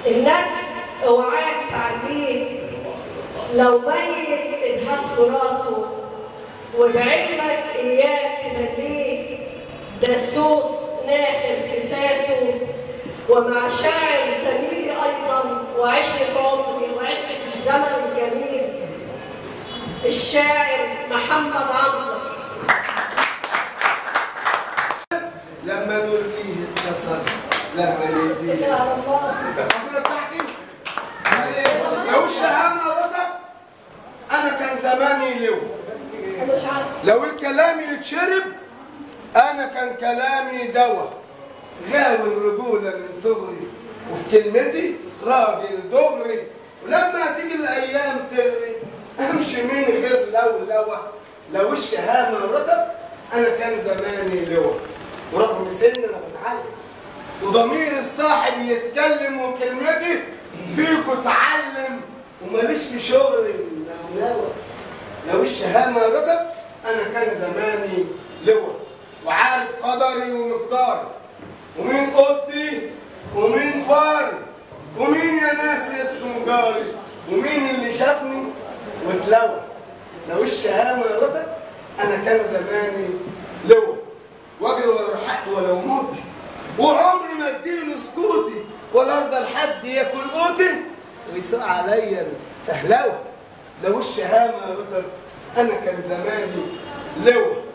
النجم اوعاك تعليه لو ميت ادهس له راسه وبعلمك اياك تمليه دسوس ناخر خساسه ومع شاعر سميري ايضا وعشرة عمري وعشرة الزمن الجميل الشاعر محمد عبده لما نلتيه اتكسر لما نلتيه القصيدة بتاعتي لو الشهامة رضب أنا كان زماني لو مش عارف لو الكلام يتشرب أنا كان كلامي دواء غاوي الرجولة من صغري وفي كلمتي راجل دغري ولما تيجي الأيام تغري أمشي من غير لو لوى لو الشهامة رطب أنا كان زماني لواء ورغم سن أنا بتعلم وضمير الصاحب يتكلم وكلمتي فيكوا اتعلم وماليش في شغل نوناوة لو الشهامة رطب أنا كان زماني لواء وعارف قدري ومقداري ومين اوضتي ومين فاري ومين يا ناس يسكن جاري ومين اللي شافني واتلوى لو الشهامة رطب أنا كان زماني لواء واجري ورا الحق ولو موتي وعمري ما اديله سكوتي ولا ارضى لحد ياكل قوتي ويسوق عليا الفهلوه لو الشهامه رطب انا كان زماني لواء